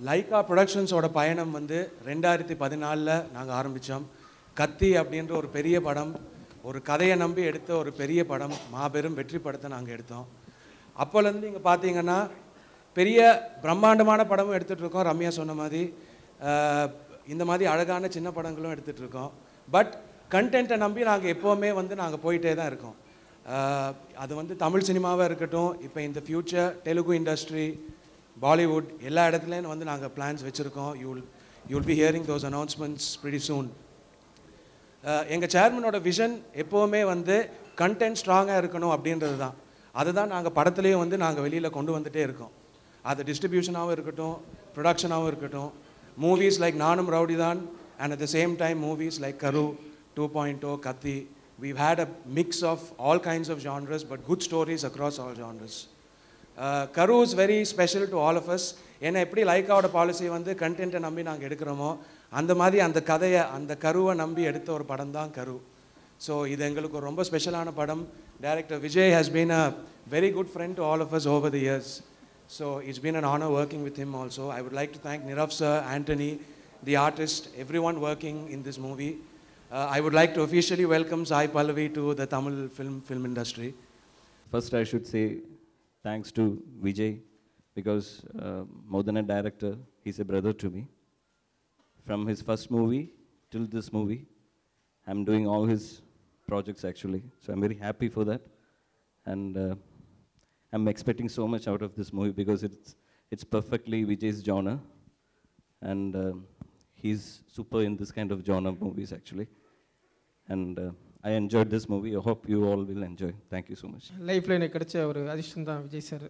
Lyca ப்ரொடக்ஷன்ஸோட பயணம் வந்து ரெண்டாயிரத்தி பதினாலில் நாங்கள் ஆரம்பித்தோம் கத்தி அப்படின்ற ஒரு பெரிய படம் ஒரு கதையை நம்பி எடுத்த ஒரு பெரிய படம் மாபெரும் வெற்றி படத்தை நாங்கள் எடுத்தோம் அப்போலேருந்து இங்கே பார்த்தீங்கன்னா பெரிய பிரம்மாண்டமான படமும் எடுத்துகிட்டு இருக்கோம் ரம்யா சொன்ன மாதிரி அஹ், இந்த மாதிரி அழகான சின்ன படங்களும் எடுத்துகிட்டு இருக்கோம் பட் கண்டென்ட்டை நம்பி நாங்கள் எப்போவுமே வந்து நாங்கள் போயிட்டே தான் இருக்கோம் அஹ், அது வந்து தமிழ் சினிமாவாக இருக்கட்டும் இப்போ இந்த ஃப்யூச்சர் தெலுங்கு இண்டஸ்ட்ரி பாலிவுட் எல்லா இடத்துலையும் வந்து நாங்கள் பிளான்ஸ் வச்சுருக்கோம் you you will be hearing those announcements pretty soon எங்கள் சேர்மனோட விஷன் எப்போவுமே வந்து கண்டென்ட் ஸ்ட்ராங்காக இருக்கணும் அப்படின்றது தான் அதுதான் நாங்கள் படத்துலேயும் வந்து நாங்கள் வெளியில் கொண்டு வந்துட்டே இருக்கோம் அது டிஸ்ட்ரிபியூஷனாகவும் இருக்கட்டும் ப்ரொடக்ஷனாகவும் இருக்கட்டும் movies like Naanum Rowdy Dhaan and at the same time movies like Karu two point O Kaththi we've had a mix of all kinds of genres but good stories across all genres Karu is very special to all of us ஏன்னா எப்படி லைக்காவோட policy வந்து கண்டென்ட்டை நம்பி நாங்கள் எடுக்கிறோமோ அந்த மாதிரி அந்த கதையை அந்த கருவை நம்பி எடுத்த ஒரு படம் தான் கரு ஸோ இது எங்களுக்கு ஒரு ரொம்ப ஸ்பெஷலான படம் director Vijay has been a very good friend to all of us over the years so it's been an honour working with him also I would like to thank Nirav sir Antony the artist everyone working in this movie I would like to officially welcome Sai Pallavi to the Tamil film film industry First, I should say thanks to Vijay because uh, more than a director, he's a brother to me. From his first movie till this movie, I'm doing all his projects actually. So I'm very happy for that. And uh, I'm expecting so much out of this movie because it's, it's perfectly Vijay's genre. And um he's super in this kind of genre movies actually. And uh, I enjoyed this movie. I hope you all will enjoy. Thank you so much. லைஃப்பில் எனக்கு கிடைச்ச ஒரு அதிர்ஷ்டம் தான் Vijay sir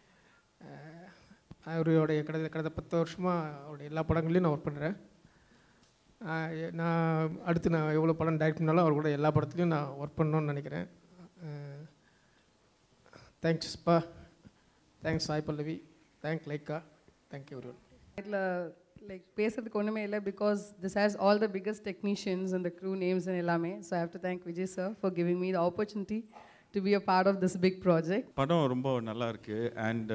அவருடைய கடந்த கடந்த பத்து வருஷமாக அவருடைய எல்லா படங்களையும் நான் ஒர்க் பண்ணுறேன் நான் அடுத்து நான் எவ்வளோ படம் டைரக்ட் பண்ணாலும் அவர் கூட எல்லா படத்துலையும் நான் ஒர்க் பண்ணணும்னு நினைக்கிறேன் தேங்க்ஸ்ப்பா thanks Sai Pallavi thank Lyca thank you everyone இதில் லைக் பேசுறதுக்கு ஒன்றுமே இல்லை because this has all the biggest technicians அந்த க்ரூ நேம்ஸ் எல்லாமே so I have to thank Vijay sir for giving me the opportunity to be a part of this big project படம் ரொம்ப நல்லா இருக்கு and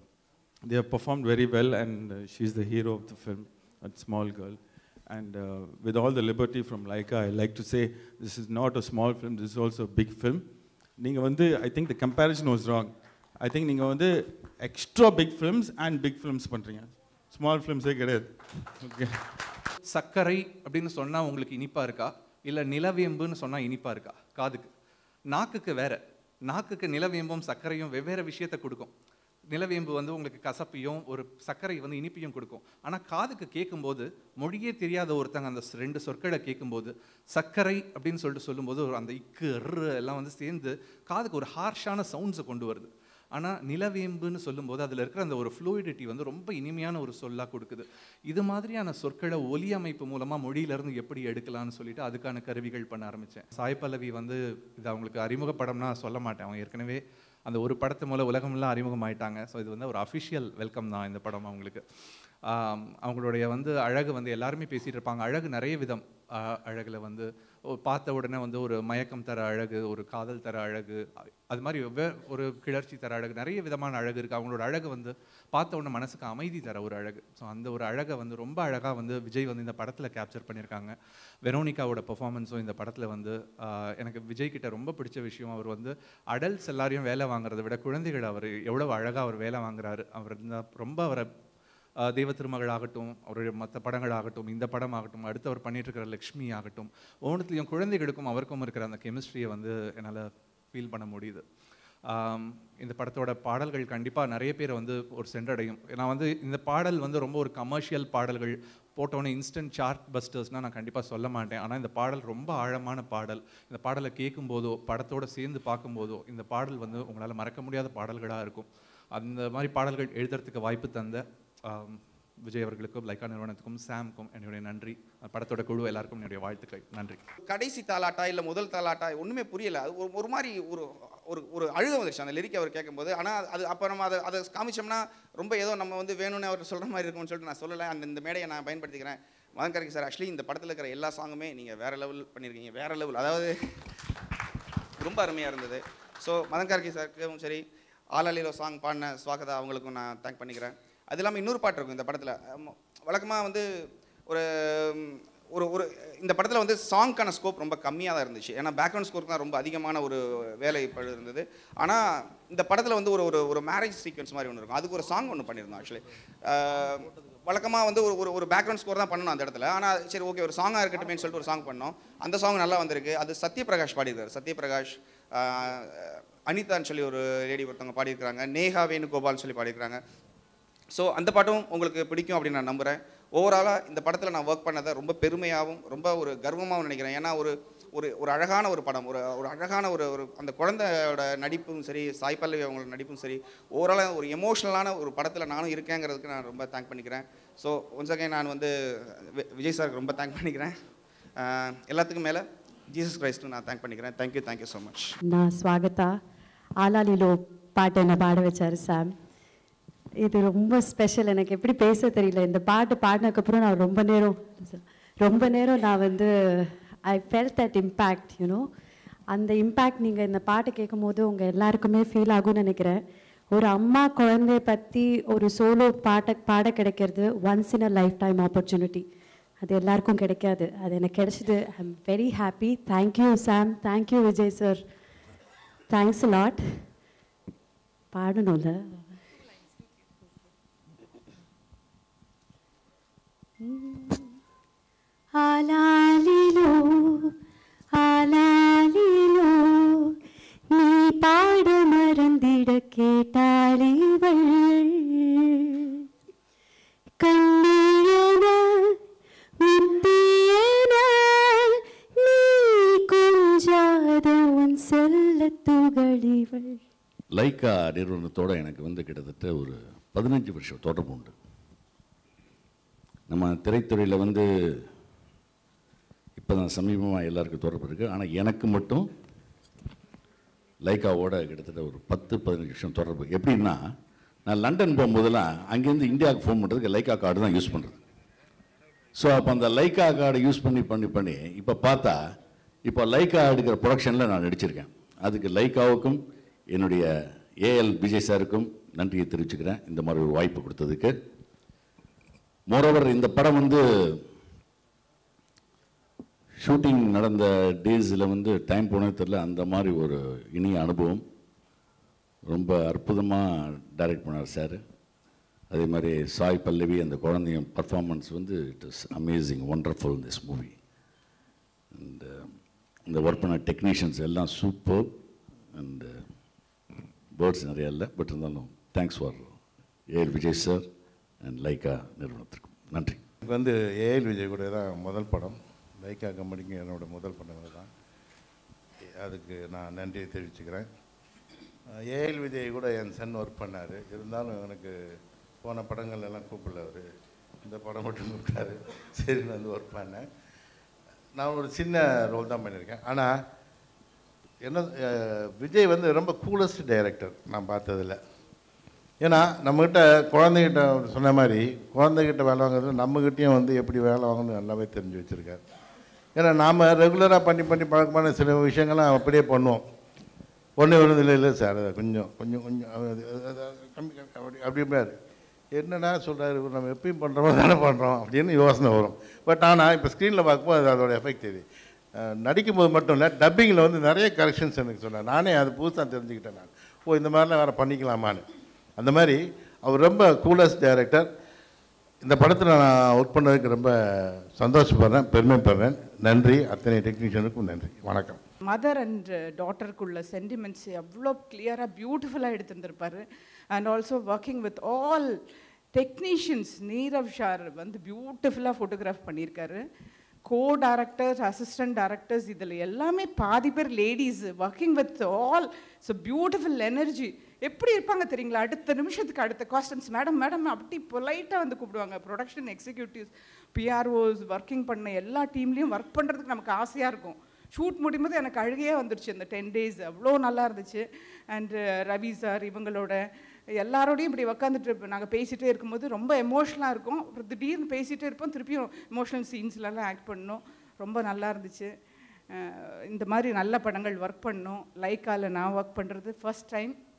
they have performed very well and uh, she's the hero of the film that small girl and uh, with all the liberty from Laika I like to say this is not a small film this is also a big film நீங்க வந்து I think the comparison was wrong I think நீங்க வந்து extra big films and big films பண்றீங்க small ஃபிலிம்ஸே கிடையாது okay சர்க்கரை அப்படின்னு சொன்னால் உங்களுக்கு இனிப்பாக இருக்கா இல்லை நிலவேம்புன்னு சொன்னால் இனிப்பாக இருக்கா காதுக்கு நாக்குக்கு வேற நாக்குக்கு நிலவேம்பும் சர்க்கரையும் வெவ்வேறு விஷயத்தை கொடுக்கும் நிலவேம்பு வந்து உங்களுக்கு கசப்பையும் ஒரு சர்க்கரை வந்து இனிப்பையும் கொடுக்கும் ஆனால் காதுக்கு கேட்கும்போது மொழியே தெரியாத ஒருத்தங்க அந்த ஸ் ரெண்டு சொற்களை கேட்கும்போது சர்க்கரை அப்படின்னு சொல்லிட்டு சொல்லும்போது ஒரு அந்த இக்கு எர்ரு எல்லாம் வந்து சேர்ந்து காதுக்கு ஒரு ஹார்ஷான சவுண்ட்ஸை கொண்டு வருது ஆனால் நிலவேம்புன்னு சொல்லும்போது அதில் இருக்கிற அந்த ஒரு ஃப்ளூயிடிட்டி வந்து ரொம்ப இனிமையான ஒரு சொல்லாக கொடுக்குது இது மாதிரியான சொற்களை ஒலி அமைப்பு மூலமாக மொழியிலேருந்து எப்படி எடுக்கலாம்னு சொல்லிட்டு அதுக்கான கருவிகள் பண்ண ஆரம்பித்தேன் சாய் பல்லவி வந்து இது அவங்களுக்கு அறிமுக படம்னா சொல்ல மாட்டேன் அவங்க ஏற்கனவே அந்த ஒரு படத்து மூலம் உலகமெல்லாம் அறிமுகமாயிட்டாங்க ஸோ இது வந்து ஒரு அஃபிஷியல் வெல்கம் தான் இந்த படம் அவங்களுக்கு ஆம், அவங்களுடைய வந்து அழகு வந்து எல்லாருமே பேசிகிட்டு இருப்பாங்க அழகு நிறைய விதம் ஆஹ், அழகுல வந்து ஓ, பார்த்த உடனே வந்து ஒரு மயக்கம் தர அழகு ஒரு காதல் தர அழகு அ- அது மாதிரி வெவ்வே ஒரு கிளர்ச்சி தர அழகு நிறைய விதமான அழகு இருக்குது அவங்களோட அழகு வந்து பார்த்த உடனே மனசுக்கு அமைதி தர ஒரு அழகு ஸோ அந்த ஒரு அழகை வந்து ரொம்ப அழகாக வந்து விஜய் வந்து இந்த படத்தில் கேப்சர் பண்ணியிருக்காங்க வெரோனிகாவோட பெர்ஃபார்மன்ஸும் இந்த படத்தில் வந்து ஆஹ், எனக்கு விஜய் கிட்ட ரொம்ப பிடிச்ச விஷயம் அவர் வந்து அடல்ட்ஸ் எல்லாரையும் வேலை வாங்குறதை விட குழந்தைகள் அவர் எவ்வளவு அழகாக அவர் வேலை வாங்குறாரு அவர் இருந்தா- ரொம்ப அவரை ஆஹ் தெய்வ திருமகள் ஆகட்டும் அவருடைய மற்ற படங்கள் ஆகட்டும் இந்த படம் ஆகட்டும் அடுத்து அவர் பண்ணிட்டு இருக்கிற லக்ஷ்மி ஆகட்டும் ஒவ்வொன்றுலையும் குழந்தைகளுக்கும் அவருக்கும் இருக்கிற அந்த கெமிஸ்ட்ரியை வந்து என்னால் ஃபீல் பண்ண முடியுது ஆம், இந்த படத்தோட பாடல்கள் கண்டிப்பாக நிறைய பேரை வந்து ஒரு சென்றடையும் நான் வந்து இந்த பாடல் வந்து ரொம்ப ஒரு கமர்ஷியல் பாடல்கள் போட்டோன்னே இன்ஸ்டன்ட் சார்ட் பஸ்டர்ஸ்னால் நான் கண்டிப்பாக சொல்ல மாட்டேன் ஆனால் இந்த பாடல் ரொம்ப ஆழமான பாடல் இந்த பாடலை கேட்கும்போதோ படத்தோட சேர்ந்து பார்க்கும்போதோ இந்த பாடல் வந்து உங்களால் மறக்க முடியாத பாடல்களாக இருக்கும் அந்த மாதிரி பாடல்கள் எழுதுறதுக்கு வாய்ப்பு தந்த ஆம், விஜய் அவர்களுக்கும் லைக்கா நிறுவனத்துக்கும் சாம்க்கும் என்னுடைய நன்றி அந்த படத்தோட குழு எல்லாருக்கும் என்னுடைய வாழ்த்துக்கள் நன்றி கடைசி தாலாட்டா இல்லை முதல் தாலாட்டா ஒன்றுமே புரியல அது ஒரு ஒரு மாதிரி ஒரு ஒரு ஒரு அழுக வந்துருச்சு அந்த லிரிக் அவர் கேட்கும்போது ஆனால் அது அப்போ நம்ம அதை அதை காமிச்சோம்னா ரொம்ப ஏதோ நம்ம வந்து வேணும்னு அவர் சொல்கிற மாதிரி இருக்கும்னு சொல்லிட்டு நான் சொல்லலை அந்த இந்த மேடையை நான் பயன்படுத்திக்கிறேன் மதன் கரைக்கு சார் ஆக்சுவலி இந்த படத்தில் இருக்கிற எல்லா சாங்குமே நீங்கள் வேறு லெவல் பண்ணியிருக்கீங்க வேறு லெவல் அதாவது ரொம்ப அருமையாக இருந்தது ஸோ மதன் கார்கி சாருக்கும் சரி ஆலாலிலோ சாங் பாடின ஸ்வாகதா அவங்களுக்கும் நான் தேங்க் பண்ணிக்கிறேன் அது இல்லாமல் இன்னொரு பாட்டு இருக்கும் இந்த படத்தில் வழக்கமாக வந்து ஒரு ம், ஒரு ஒரு இந்த படத்தில் வந்து சாங்க்கான ஸ்கோப் ரொம்ப கம்மியாக தான் இருந்துச்சு ஏன்னா பேக்ரவுண்ட் ஸ்கோருக்கு தான் ரொம்ப அதிகமான ஒரு வேலை பழு இருந்தது ஆனால் இந்த படத்தில் வந்து ஒரு ஒரு ஒரு மேரேஜ் சீக்வன்ஸ் மாதிரி ஒன்று இருக்கும் அதுக்கு ஒரு சாங் ஒன்று பண்ணியிருந்தோம் ஆக்சுவலி வழக்கமாக வந்து ஒரு ஒரு ஒரு பேக்ரவுண்ட் ஸ்கோர் தான் பண்ணணும் அந்த இடத்துல ஆனால் சரி ஓகே ஒரு சாங்காக இருக்கட்டுமேன்னு சொல்லிட்டு ஒரு சாங் பண்ணோம் அந்த சாங் நல்லா வந்திருக்கு அது சத்யபிரகாஷ் பாடியிருக்காரு சத்யபிரகாஷ் ஆஹ், அனிதான்னு சொல்லி ஒரு லேடி ஒருத்தவங்க பாடியிருக்காங்க நேஹா வேணுகோபால்னு சொல்லி பாடியிருக்காங்க ஸோ அந்த பாட்டும் உங்களுக்கு பிடிக்கும் அப்படின்னு நான் நம்புகிறேன் ஓவராலாக இந்த படத்தில் நான் ஒர்க் பண்ணதை ரொம்ப பெருமையாகவும் ரொம்ப ஒரு கர்வமாகவும் நினைக்கிறேன் ஏன்னா ஒரு ஒரு ஒரு அழகான ஒரு படம் ஒரு ஒரு அழகான ஒரு ஒரு அந்த குழந்தையோட நடிப்பும் சரி சாய் பல்லவி அவங்களோட நடிப்பும் சரி ஓவராலாக ஒரு எமோஷ்னலான ஒரு படத்தில் நானும் இருக்கேங்கிறதுக்கு நான் ரொம்ப தேங்க் பண்ணிக்கிறேன் ஸோ ஒன்ஸ் அகைன் நான் வந்து வி- விஜய் சாருக்கு ரொம்ப தேங்க் பண்ணிக்கிறேன் ஆஹ் எல்லாத்துக்கும் மேலே ஜீசஸ் கிரைஸ்ட்டு நான் தேங்க் பண்ணிக்கிறேன் தேங்க்யூ தேங்க்யூ ஸோ மச் நான் ஸ்வாகதா ஆலாலிலோ பாட்டு என்னை பாட வச்சார் சாம் இது ரொம்ப ஸ்பெஷல் எனக்கு எப்படி பேச தெரியல இந்த பாட்டு பாடினதுக்கப்புறம் நான் ரொம்ப நேரம் ரொம்ப நேரம் நான் வந்து I felt that impact you know அந்த இம்பேக்ட் நீங்கள் இந்த பாட்டு கேட்கும் போது உங்கள் எல்லாருக்குமே ஃபீல் ஆகும்னு நினைக்கிறேன் ஒரு அம்மா குழந்தைய பற்றி ஒரு சோலோ பாட்டை பாட கிடைக்கிறது once in a lifetime opportunity அது எல்லாருக்கும் கிடைக்காது அது எனக்கு கிடைச்சிது I am very happy thank you Sam thank you Vijay sir thanks lot பாடணும்ல ஆலாலிலோ ஆலாலிலோ நீ பாட மறந்திட கேட்டாளிவள் கண்ணீரன முத்தியன நீ கொஞ்சாத உன் செல்ல துகளிவள் லைக்கா நிறுவனத்தோட எனக்கு வந்து கிட்டத்தட்ட ஒரு பதினஞ்சு வருஷம் தொடர்பு உண்டு நம்ம திரைத்துறையில் வந்து இப்போ தான் சமீபமாக எல்லாருக்கும் தொடர்பு இருக்குது ஆனால் எனக்கு மட்டும் லைக்காவோட கிட்டத்தட்ட ஒரு பத்து பதினஞ்சு வருஷம் தொடர்பு எப்படின்னா நான் லண்டன் போகும்போதெல்லாம் அங்கேருந்து இந்தியாவுக்கு ஃபோன் பண்ணுறதுக்கு லைக்கா கார்டு தான் யூஸ் பண்ணுறது ஸோ அப்போ அந்த லைக்கா கார்டை யூஸ் பண்ணி பண்ணி பண்ணி இப்போ பார்த்தா இப்போ லைக்கா எடுக்கிற ப்ரொடக்ஷனில் நான் நடிச்சிருக்கேன் அதுக்கு லைக்காவுக்கும் என்னுடைய ஏஎல் விஜய் சாருக்கும் நன்றியை தெரிவிச்சுக்கிறேன் இந்த மாதிரி ஒரு வாய்ப்பு கொடுத்ததுக்கு மோரோவர் இந்த படம் வந்து ஷூட்டிங் நடந்த டேஸில் வந்து டைம் போனது தெரியல அந்த மாதிரி ஒரு இனிய அனுபவம் ரொம்ப அற்புதமாக டைரக்ட் பண்ணார் சார் அதே மாதிரி சாய் பல்லவி அந்த குழந்தையும் பர்ஃபார்மன்ஸ் வந்து it is amazing wonderful this movie and இந்த ஒர்க் பண்ண டெக்னீஷியன்ஸ் எல்லாம் சூப்பர் அண்ட் வேர்ட்ஸ் நிறையா இல்லை பட் இருந்தாலும் thanks for AL Vijay sir and Lyca நிறுவனத்திற்கும் நன்றி எனக்கு வந்து ஏஎல் விஜய் கூட தான் முதல் படம் லைக்கா கம்பெனிக்கு என்னோட முதல் படம் தான் அதுக்கு நான் நன்றியை தெரிவிச்சுக்கிறேன் ஏஎல் விஜய் கூட என் சன் ஒர்க் பண்ணார் இருந்தாலும் எனக்கு போன படங்கள் எல்லாம் கூப்பிடல அவர் இந்த படம் மட்டும் கூப்பிட்டாரு சரி நான் வந்து ஒர்க் பண்ணேன் நான் ஒரு சின்ன ரோல் தான் பண்ணியிருக்கேன் ஆனால் என்ன அஹ், விஜய் வந்து ரொம்ப கூலஸ்ட் டைரக்டர் நான் பார்த்ததில்ல ஏன்னா நம்மக்கிட்ட குழந்தைகிட்ட அவர் சொன்ன மாதிரி குழந்தைகிட்ட வேலை வாங்குறது நம்மக்கிட்டேயும் வந்து எப்படி வேலை வாங்கணும்னு நல்லாவே தெரிஞ்சு வச்சுருக்காரு ஏன்னா நாம் ரெகுலராக பண்ணி பண்ணி பழக்கமான சில விஷயங்கள்லாம் அப்படியே பண்ணுவோம் ஒன்று ஒன்று இல்லை இல்லை சார் அது கொஞ்சம் கொஞ்சம் கொஞ்சம் அது- அது- அது- அது கம்மி கம்மி அப்படி அப்படிம்பாரு என்னடா சொல்கிறாரு நம்ம எப்பயும் பண்ணுறோமோ தானே பண்ணுறோம் அப்படின்னு யோசனை வரும் பட் ஆனால் இப்போ ஸ்க்ரீனில் பார்க்கும்போது அது அதோட எஃபெக்ட் இது அஹ் நடிக்கும்போது மட்டும் இல்லை டப்பிங்கில் வந்து நிறைய கரெக்ஷன்ஸ் எனக்கு சொன்னார் நானே அது புதுசாக தெரிஞ்சுக்கிட்டேன் நான் ஓ இந்த மாதிரிலாம் வேறு பண்ணிக்கலாமான்னு அந்த மாதிரி அவர் ரொம்ப கூலஸ்ட் டைரக்டர் இந்த படத்தில் நான் ஒர்க் பண்ணதுக்கு ரொம்ப சந்தோஷப்படுறேன் பெருமைப்படுறேன் நன்றி அத்தனை டெக்னீஷியனுக்கும் நன்றி வணக்கம் மதர் அண்ட் டாட்டருக்குள்ள சென்டிமெண்ட்ஸ் எவ்வளோ கிளியராக பியூட்டிஃபுல்லாக எடுத்துருந்துருப்பாரு and also working with all technicians Nirav Shah வந்து பியூட்டிஃபுல்லாக ஃபோட்டோகிராஃப் பண்ணியிருக்காரு கோ டைரக்டர்ஸ் அசிஸ்டன்ட் டைரக்டர்ஸ் இதில் எல்லாமே பாதி பேர் ladies working with all so beautiful energy எப்படி இருப்பாங்க தெரியுங்களா அடுத்த நிமிஷத்துக்கு அடுத்த காஸ்டன்ஸ் மேடம் மேடம் அப்படி பொலைட்டாக வந்து கூப்பிடுவாங்க ப்ரொடக்ஷன் எக்ஸிக்யூட்டிவ்ஸ் பிஆர்ஓஸ் ஒர்க்கிங் பண்ண எல்லா டீம்லேயும் ஒர்க் பண்ணுறதுக்கு நமக்கு ஆசையாக இருக்கும் ஷூட் முடியும்போது எனக்கு அழுகையே வந்துருச்சு அந்த டென் டேஸ் அவ்வளோ நல்லா இருந்துச்சு அண்டு ரவி சார் இவங்களோட எல்லாரோடையும் இப்படி உக்காந்துட்டு நாங்கள் பேசிகிட்டே இருக்கும்போது ரொம்ப எமோஷ்னலாக இருக்கும் அப்புறம் திடீர்னு பேசிகிட்டே இருப்போம் திருப்பியும் எமோஷனல் சீன்ஸ்லலாம் ஆக்ட் பண்ணோம் ரொம்ப நல்லா இருந்துச்சு அஹ் இந்த மாதிரி நல்ல படங்கள் ஒர்க் பண்ணோம் லைக்காவில் நான் ஒர்க் பண்ணுறது first time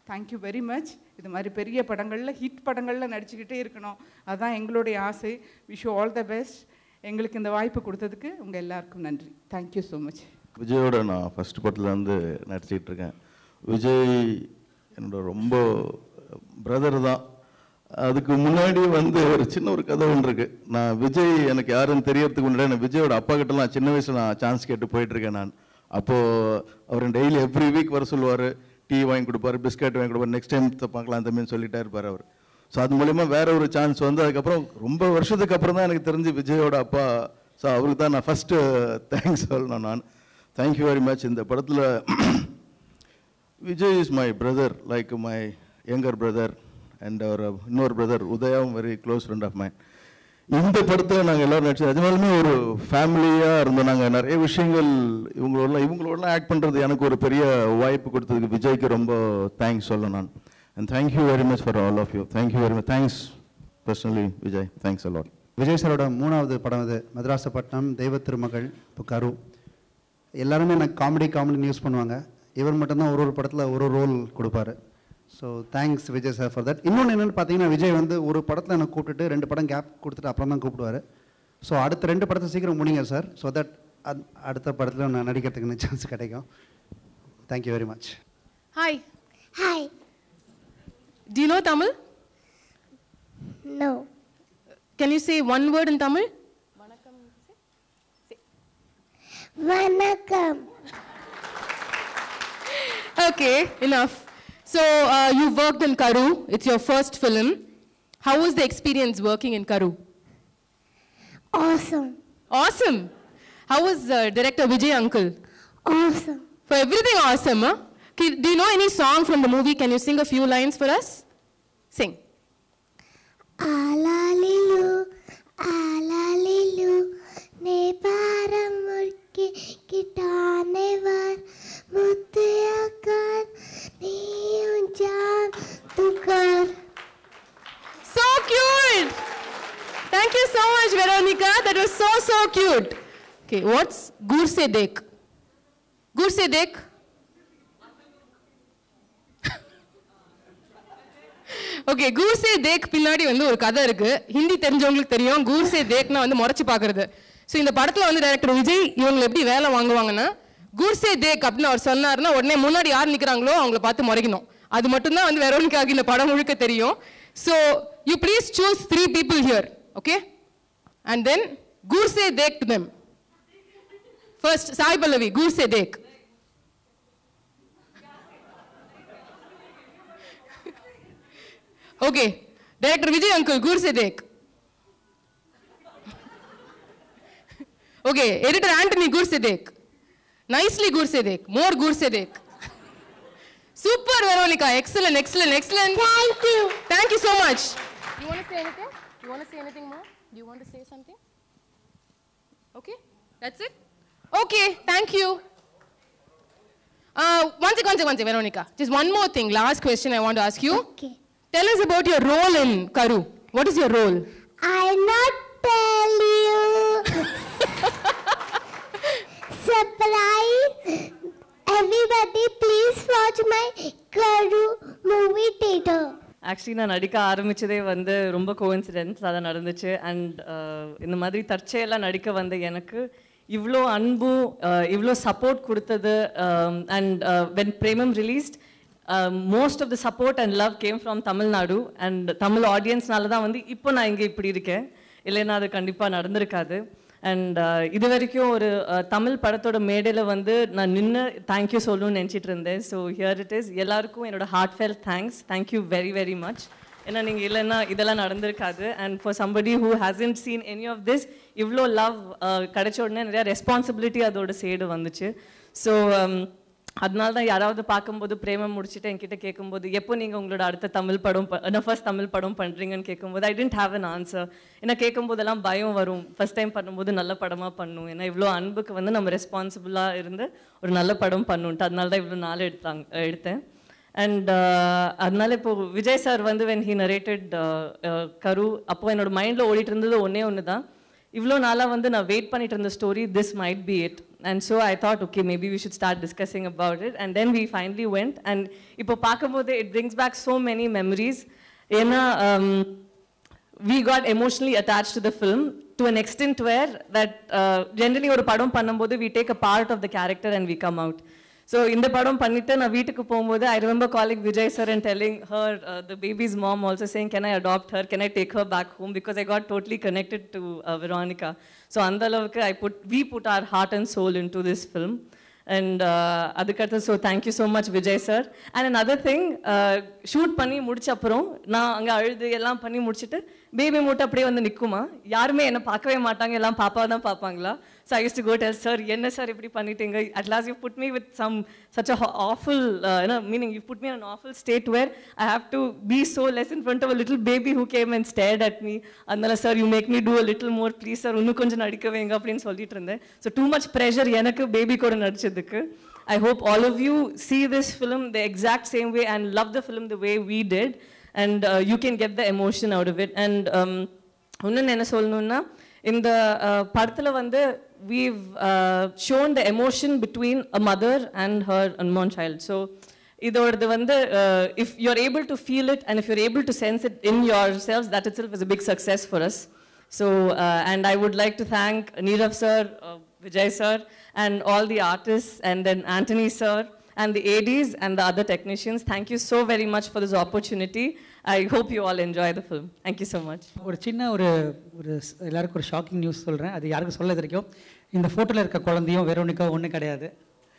thank you very much இது மாதிரி பெரிய படங்களில் ஹிட் படங்களில் நடிச்சுக்கிட்டே இருக்கணும் அதுதான் எங்களுடைய ஆசை விஷ் ஆல் த பெஸ்ட் எங்களுக்கு இந்த வாய்ப்பு கொடுத்ததுக்கு உங்கள் எல்லாருக்கும் நன்றி தேங்க்யூ ஸோ மச் விஜயோட நான் ஃபஸ்ட் படத்தில் வந்து நடிச்சிட்டு இருக்கேன் விஜய் என்னோட ரொம்ப பிரதர் தான் அதுக்கு முன்னாடி வந்து ஒரு சின்ன ஒரு கதை ஒன்று இருக்கு நான் விஜய் எனக்கு யாருன்னு தெரியறதுக்கு முன்னாடி நான் விஜயோட அப்பா கிட்டலாம் சின்ன வயசுல நான் சான்ஸ் கேட்டு போயிட்டு இருக்கேன் நான் அப்போது அவர் டெய்லி எவ்ரி வீக் வர சொல்லுவார் டீ வாங்கி கொடுப்பாரு பிஸ்கட் வாங்கி கொடுப்பாரு நெக்ஸ்ட் டைம் பார்க்கலாம் தம்பின்னு சொல்லிட்டே இருப்பார் அவர் ஸோ அது மூலயமா வேற ஒரு சான்ஸ் வந்து அதுக்கப்புறம் ரொம்ப வருஷத்துக்கு அப்புறம் தான் எனக்கு தெரிஞ்சு விஜயோட அப்பா ஸோ அவருக்கு தான் நான் ஃபஸ்ட்டு தேங்க்ஸ் சொல்லணும் நான் தேங்க்யூ வெரி மச் இந்த படத்தில் Vijay is my brother like my younger brother and அவர் இன்னொரு பிரதர் உதயாவும் very close friend of mine இந்த படத்தில் நாங்கள் எல்லோரும் நடிச்சது அதனாலுமே ஒரு ஃபேமிலியாக இருந்தோம் நாங்கள் நிறைய விஷயங்கள் இவங்களோட இவங்களோடலாம் ஆக்ட் பண்ணுறது எனக்கு ஒரு பெரிய வாய்ப்பு கொடுத்ததுக்கு விஜய்க்கு ரொம்ப தேங்க்ஸ் சொல்லணும் நான் and thank you very much for all of you thank you very much thanks personally Vijay thanks a lot Vijay சாரோட மூணாவது படம் இது மதராசப்பட்டினம் தெய்வ திருமகள் இப்போ கரு எல்லாருமே எனக்கு காமெடி காமெடின்னு யூஸ் பண்ணுவாங்க இவர் மட்டும்தான் ஒரு ஒரு படத்தில் ஒரு ஒரு ரோல் கொடுப்பாரு so thanks Vijay sir for that இன்னொன்று என்னென்னு பார்த்தீங்கன்னா விஜய் வந்து ஒரு படத்தில் எனக்கு கூப்பிட்டுட்டு ரெண்டு படம் கேப் கொடுத்துட்டு அப்புறம் தான் கூப்பிடுவார் ஸோ அடுத்த ரெண்டு படத்தை சீக்கிரம் முடிங்க சார் ஸோ தட் அடுத்த படத்தில் நான் நடிக்கிறதுக்கு சான்ஸ் கிடைக்கும் thank you very much Hi. Hi. Do you know Tamil? No. Can you say one word in Tamil? வணக்கம் Okay, enough. So uh, you worked in Karu. It's your first film. How was the experience working in Karu? Awesome. Awesome. How was uh, director Vijay Uncle? Awesome. For everything awesome, huh? Okay, do you know any song from the movie? Can you sing a few lines for us? Sing. ஆலாலிலு ஆலாலிலு நே பாரம் முறுக்கி கிட்டானே வர் முத்து அக்கர் நீயும் ஜான் துக்கர் So cute! Thank you so much, Veronica. That was so, so cute. Okay, what's Gur se dekh? Gur se dekh? Okay கூர்சே தேக் பின்னாடி வந்து ஒரு கதை இருக்கு ஹிந்தி தெரிஞ்சவங்களுக்கு தெரியும் கூர்சே தேக்னா வந்து முறைச்சு பார்க்கறது ஸோ இந்த படத்துல வந்து டைரக்டர் விஜய் இவங்களை எப்படி வேலை வாங்குவாங்கன்னா கூர்சே தேக் அப்படின்னு அவர் சொன்னாருன்னா உடனே முன்னாடி யார் நிற்கிறாங்களோ அவங்கள பார்த்து முறைக்கணும் அது மட்டும்தான் வந்து வெரோனிக்காக இந்த படம் முழுக்க தெரியும் so you please choose three people here okay and then கூர்சே தேக் to them first Sai Pallavi கூர்சே தேக் Okay, Director Vijay Uncle, Gur se dekh. Okay, Editor Anthony, Gur se dekh. Nicely Gur se dekh. More Gur se dekh. Super, Veronica. Excellent, excellent, excellent. Thank you. Thank you so much. You want to say anything? You want to say anything more? Do you want to say something? Okay, that's it? Okay, thank you. Uh, one second, one second, one second, Veronica. Just one more thing. Last question I want to ask you. Okay. Tell us about your role in Karu. What is your role? I not tell you. Surprise! Everybody, please watch my Karu movie theater. Actually நான் நடிக்க ஆரம்பிச்சதே வந்து ரொம்ப coincidence அதான் நடந்துச்சு and இந்த மாதிரி தற்செயலாக நடிக்க வந்த எனக்கு இவ்வளோ அன்பும் இவ்வளோ சப்போர்ட் கொடுத்தது and when Premam released most of the support and love came from Tamil Nadu and Tamil ஆடியன்ஸ்னால தான் வந்து இப்போ நான் இங்கே இப்படி இருக்கேன் இல்லைன்னா அது கண்டிப்பாக நடந்திருக்காது அண்ட் இது வரைக்கும் ஒரு uh, தமிழ் படத்தோட மேடையில் வந்து நான் நின்று தேங்க்யூ சொல்லணும்னு நினச்சிட்டு இருந்தேன் ஸோ ஹியர் இட் இஸ் எல்லாருக்கும் என்னோட heart felt thanks thank you very very much ஏன்னா நீங்கள் இல்லைன்னா இதெல்லாம் நடந்திருக்காது and for somebody who hasn't seen any of this இவ்வளோ லவ் கிடைச்ச உடனே நிறையா ரெஸ்பான்சிபிலிட்டி அதோட சைடு வந்துச்சு ஸோ அதனால தான் யாராவது பார்க்கும்போது பிரேமம் முடிச்சுட்டு என்கிட்ட கேட்கும்போது எப்போ நீங்கள் உங்களோட அடுத்த தமிழ் படம் ஃபர்ஸ்ட் தமிழ் படம் பண்ணுறீங்கன்னு கேட்கும்போது I didn't have an answer ஏன்னா கேட்கும்போதெல்லாம் பயம் வரும் ஃபர்ஸ்ட் டைம் பண்ணும்போது நல்ல படமாக பண்ணும் ஏன்னா இவ்வளோ அன்புக்கு வந்து நம்ம ரெஸ்பான்சிபிளாக இருந்து ஒரு நல்ல படம் பண்ணுன்ட்டு அதனால தான் இவ்வளோ நாள் எடுத்தாங்க எடுத்தேன் அண்ட் அதனால இப்போ விஜய் சார் வந்து வென் ஹி நரேட்டட் கரு அப்போ என்னோட மைண்டில் ஓடிட்டு இருந்தது ஒன்றே ஒன்று தான் இவ்வளோ நாளாக வந்து நான் வெயிட் பண்ணிட்டு இருந்த story this might be it and so I thought, okay, maybe we should start discussing about it. And then we finally went. And இப்போ பார்க்கும்போது it brings back so many memories. ஏன்னா um, we got emotionally attached to the film to an extent where that uh, generally ஒரு படம் பண்ணும்போது we take a part of the character and we come out. So இந்த படம் பண்ணிட்டு நான் வீட்டுக்கு போகும்போது I remember calling Vijay sir and telling her, uh, the baby's mom also saying, can I adopt her? Can I take her back home? Because I got totally connected to uh, Veronica. So அந்த அளவுக்கு I put, we put our heart and soul into this film. And uh, அதுக்கடுத்து so thank you so much Vijay sir and another thing shoot பண்ணி முடிச்ச அப்புறம் நான் அங்கே அழுது எல்லாம் பண்ணி முடிச்சுட்டு பேபி மட்டும் அப்படியே வந்து நிற்குமா யாருமே என்னை பார்க்கவே மாட்டாங்க எல்லாம் பாப்பா தான் பார்ப்பாங்களா so I used to go tell sir என்ன சார் இப்படி பண்ணிட்டீங்க at last you put me with some such a awful you know meaning you put me an awful state where I have to be so less in front of a little baby who came and stared at me அதனால sir you make me do a little more please sir இன்னும் கொஞ்சம் நடிக்க வைங்க அப்படின்னு சொல்லிட்டு இருந்தேன் so too much pressure எனக்கு baby கூட நடிச்சதுக்கு I hope all of you see this film the exact same way and love the film the way we did and uh, you can get the emotion out of it and um, இன்னும் என்ன சொல்லணும்னா இந்த படத்தில் வந்து we've uh, shown the emotion between a mother and her unborn child so இதோடது வந்து uh, if you're able to feel it and if you're able to sense it in yourselves that itself is a big success for us so uh, and I would like to thank Neerav sir uh, Vijay sir and all the artists and then Anthony sir and the ADs and the other technicians. Thank you so very much for this opportunity. I hope you all enjoy the film. Thank you so much. ஒரு சின்ன ஒரு ஒரு ஸ்- எல்லாருக்கும் ஒரு shocking news சொல்கிறேன் அது யாருக்கும் சொல்ல வரைக்கும் இந்த ஃபோட்டோவில் இருக்க குழந்தையும் வெரோனிக்கா ஒன்றும் கிடையாது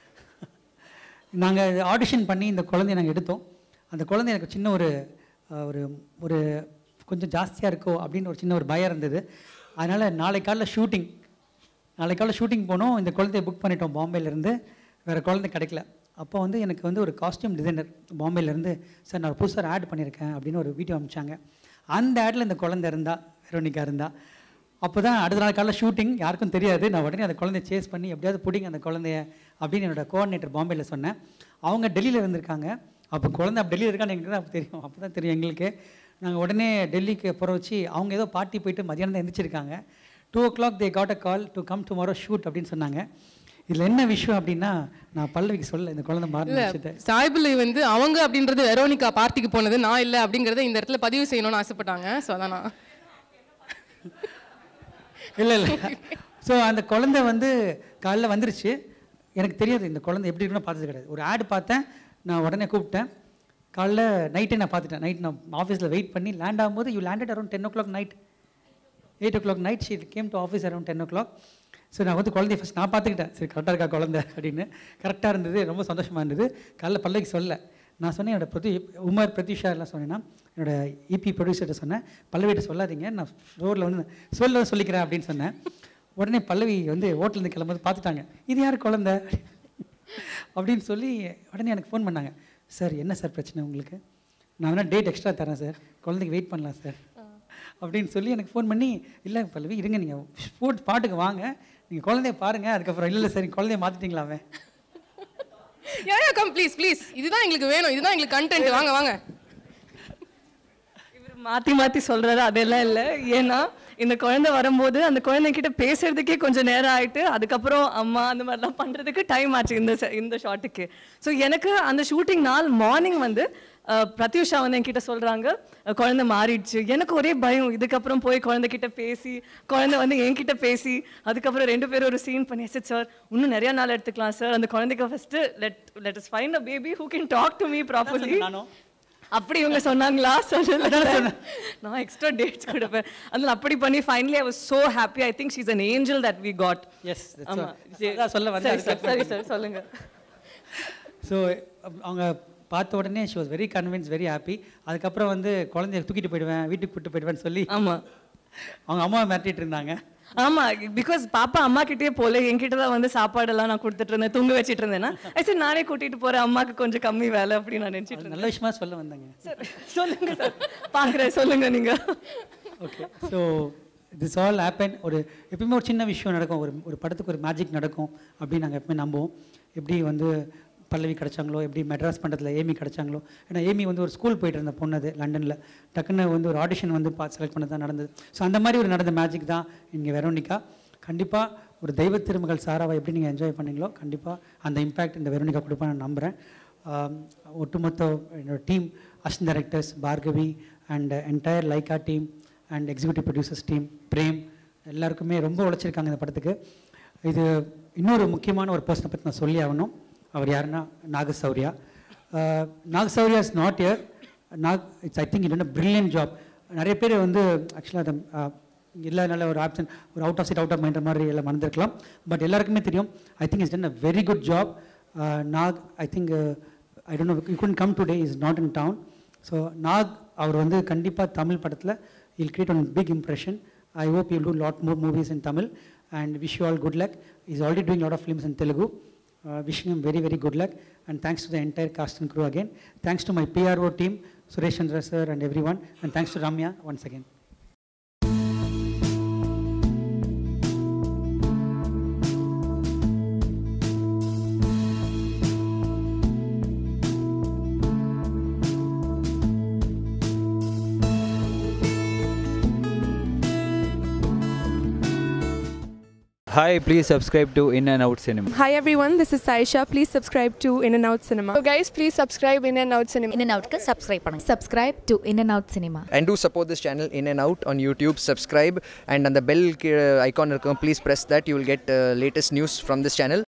நாங்கள் ஆடிஷன் பண்ணி இந்த குழந்தைய நாங்கள் எடுத்தோம் அந்த குழந்தை எனக்கு சின்ன ஒரு அஹ், ஒரு ஒரு கொஞ்சம் ஜாஸ்தியாக இருக்கோ அப்படின்னு ஒரு சின்ன ஒரு பயம் இருந்தது அதனால் நாளை காலைல ஷூட்டிங் நாளை காலைல ஷூட்டிங் போனோம் இந்த குழந்தைய புக் பண்ணிட்டோம் பாம்பேலேருந்து வேறு குழந்தை கிடைக்கல அப்போ வந்து எனக்கு வந்து ஒரு காஸ்டியூம் டிசைனர் பாம்பேலேருந்து சார் நான் புதுசாக ஆட் பண்ணியிருக்கேன் அப்படின்னு ஒரு வீடியோ அனுப்பிச்சாங்க அந்த ஆடில் இந்த குழந்தை இருந்தா வெரோனிக்கா இருந்தா அப்போ தான் அடுத்த நாள் காலைல ஷூட்டிங் யாருக்கும் தெரியாது நான் உடனே அந்த குழந்தைய சேஸ் பண்ணி எப்படியாவது பிடிங்க அந்த குழந்தைய அப்படின்னு என்னோட கோஆர்டினேட்டர் பாம்பேயில் சொன்னேன் அவங்க டெல்லியில் இருந்திருக்காங்க அப்போ குழந்தை அப்போ டெல்லியில் இருக்கான்னு எங்களுக்கு தான் அப்போ தெரியும் அப்போ தான் தெரியும் எங்களுக்கு நாங்கள் உடனே டெல்லிக்கு புற வச்சு அவங்க ஏதோ பார்ட்டி போயிட்டு மதியானம் தான் எந்திரிச்சிருக்காங்க two o'clock they got a call to come tomorrow shoot அப்படின்னு சொன்னாங்க இதில் என்ன விஷயம் அப்படின்னா நான் பல்லவிக்கு சொல்ல இந்த குழந்தை மாறின இல்ல விஷயத்தை சாய்பிள்ளை வந்து அவங்க அப்படின்றது வெரோனிகா பார்ட்டிக்கு போனது நான் இல்லை அப்படிங்கறத இந்த இடத்துல பதிவு செய்யணும்னு ஆசைப்பட்டாங்க ஸோ அதான் நான் இல்லை இல்லை ஸோ அந்த குழந்தை வந்து காலைல வந்துருச்சு எனக்கு தெரியாது இந்த குழந்தை எப்படி இருக்குன்னு பார்த்தது கிடையாது ஒரு ஆட் பார்த்தேன் நான் உடனே கூப்பிட்டேன் காலைல நைட்டே நான் பார்த்துட்டேன் நைட் நான் ஆஃபீஸில் வெயிட் பண்ணி லேண்ட் ஆகும்போது you landed around ten o'clock night eight o'clock night she came to office around ten o'clock so நான் வந்து குழந்தைய ஃபஸ்ட் நான் பார்த்துக்கிட்டேன் சரி கரெக்டாக இருக்கா குழந்தை அப்படின்னு கரெக்டாக இருந்தது ரொம்ப சந்தோஷமாக இருந்தது காலைல பல்லவிக்கு சொல்ல நான் சொன்னேன் என்னோட பிரதி உமர் பிரத்யூஷா எல்லாம் சொன்னேன்னா என்னோட இபி ப்ரொடியூசர்கிட்ட சொன்னேன் பல்லவிட்ட சொல்லாதீங்க நான் ரோட்டில் வந்து சொல்ல சொல்லிக்கிறேன் அப்படின்னு சொன்னேன் உடனே பல்லவி வந்து ஹோட்டலேருந்து கிளம்பும்போது பார்த்துட்டாங்க இது யார் குழந்தை அப்படின்னு சொல்லி உடனே எனக்கு ஃபோன் பண்ணாங்க சார் என்ன சார் பிரச்சனை உங்களுக்கு நான் வேணால் டேட் எக்ஸ்ட்ரா தரேன் சார் குழந்தைக்கு வெயிட் பண்ணலாம் சார் அப்படின்னு சொல்லி எனக்கு ஃபோன் பண்ணி இல்லை பல்லவி இருங்க நீங்கள் ஸ்போர்ட்ஸ் பாட்டுக்கு வாங்க நீங்கள் குழந்தைய பாருங்கள் அதுக்கப்புறம் இல்லை இல்லை சரி குழந்தைய மாற்றிட்டீங்களாவே yeah yeah come please please இதுதான் எங்களுக்கு வேணும் இதுதான் எங்களுக்கு கண்டென்ட் வாங்க வாங்க மாத்தி மாத்தி சொல்றாரு அதெல்லாம் இல்லை ஏன்னா இந்த குழந்தை வரும்போது அந்த குழந்தைகிட்ட பேசுறதுக்கே கொஞ்சம் நேரம் ஆயிட்டு அதுக்கப்புறம் அம்மா அந்த மாதிரிலாம் பண்றதுக்கு டைம் ஆச்சு இந்த se- இந்த ஷாட்டுக்கு ஸோ எனக்கு அந்த ஷூட்டிங் நாள் மார்னிங் வந்து அஹ், பிரத்யூஷா வந்து என்கிட்ட சொல்றாங்க அஹ், குழந்தை மாறிடுச்சு எனக்கு ஒரே பயம் இதுக்கப்புறம் போய் குழந்தைகிட்ட பேசி குழந்தை வந்து என்கிட்ட பேசி அதுக்கப்புறம் ரெண்டு பேரும் ஒரு சீன் பண்ணி சார் சார் இன்னும் நிறைய நாள் எடுத்துக்கலாம் சார் அந்த குழந்தைக்கு first let let us find a baby who can talk to me properly அப்படி இவங்க சொன்னாங்களா சொல்லல நான் எக்ஸ்ட்ரா டேட்ஸ் கொடுப்பேன் அதனால அப்படி பண்ணி finally I was so happy I think she's an angel that we got yes ஆமா அதான் சொல்ல வந்தேன் சரி சார் சரி சார் சொல்லுங்க ஸோ அவங்க பார்த்த உடனே she was very convince very happy அதுக்கப்புறம் வந்து குழந்தைய தூக்கிட்டு போயிடுவேன் வீட்டுக்கு கூட்டு போயிடுவேன்னு சொல்லி ஆமா அவங்க அம்மாவை மிரட்டிட்டு இருந்தாங்க ஆமா பிகாஸ் பாப்பா அம்மா கிட்டே போல என்கிட்ட தான் வந்து சாப்பாடெல்லாம் நான் கொடுத்துட்டு இருந்தேன் தூங்க வச்சிட்டு இருந்தேன்னா ஐ சரி நானே கூட்டிட்டு போறேன் அம்மாக்கு கொஞ்சம் கம்மி வேலை அப்படின்னு நான் நினைச்சிட்டு இருந்தேன் நல்ல விஷயமா சொல்ல வந்தாங்க சார் சொல்லுங்க சார் பாக்குறேன் சொல்லுங்க நீங்க okay so this all happen ஒரு எப்பயுமே ஒரு சின்ன விஷயம் நடக்கும் ஒரு ஒரு படத்துக்கு ஒரு மேஜிக் நடக்கும் அப்படின்னு நாங்கள் எப்பவுமே நம்புவோம் எப்படி வந்து பல்லவி கிடச்சாங்களோ எப்படி மெட்ராஸ் பண்டத்தில் ஏமி கிடச்சாங்களோ ஏன்னா ஏமி வந்து ஒரு ஸ்கூல் போயிட்டு இருந்த பொண்ணு அது லண்டனில் டக்குன்னு வந்து ஒரு ஆடிஷன் வந்து பார்த்து செலக்ட் பண்ணது தான் நடந்தது ஸோ அந்த மாதிரி ஒரு நடந்த மேஜிக் தான் இங்கே வெரோனிக்கா கண்டிப்பாக ஒரு தெய்வ திருமகள் சாராவை எப்படி நீங்கள் என்ஜாய் பண்ணீங்களோ கண்டிப்பாக அந்த இம்பேக்ட் இந்த வெரோனிகா கொடுப்பேன் நான் நம்புகிறேன் ஆம், ஒட்டுமொத்த என்னோட team assistant directors Bhargavi and entire Lyca team and executive producers team Prem எல்லாருக்குமே ரொம்ப உழைச்சிருக்காங்க இந்த படத்துக்கு இது இன்னொரு முக்கியமான ஒரு பர்சனை பற்றி நான் சொல்லி ஆகணும் அவர் யாருன்னா Naga Shaurya Naga Shaurya is not here Nag it's I think it a brilliant job நிறைய பேர் வந்து ஆக்சுவலாக அதை இல்லை நல்ல ஒரு ஆப்ஷன் ஒரு out of sight out of mind மாதிரி எல்லாம் மறந்துருக்கலாம் பட் எல்லாருக்குமே தெரியும் I think is done a very good job Nag I think I don't know you can come today is not in town so Nag அவர் வந்து கண்டிப்பாக தமிழ் படத்தில் will create one big impression I hope you do lot more movies in Tamil and wish you all good luck is already doing lot of films in Telugu uh, wishing him very, very good luck. And thanks to the entire cast and crew again. Thanks to my PRO team, Suresh Chandra sir and everyone. And thanks to Ramya once again. Hi, please subscribe to In and Out Cinema. Hi everyone, this is Saisha. Please subscribe to In and Out Cinema. So guys, please subscribe In and Out Cinema. In and Outக்கு subscribe பண்ணுங்க. Subscribe to In and Out Cinema. and do support this channel in and out on youtube subscribe and on the bell uh, icon இருக்கும், please press that you will get uh, latest news from this channel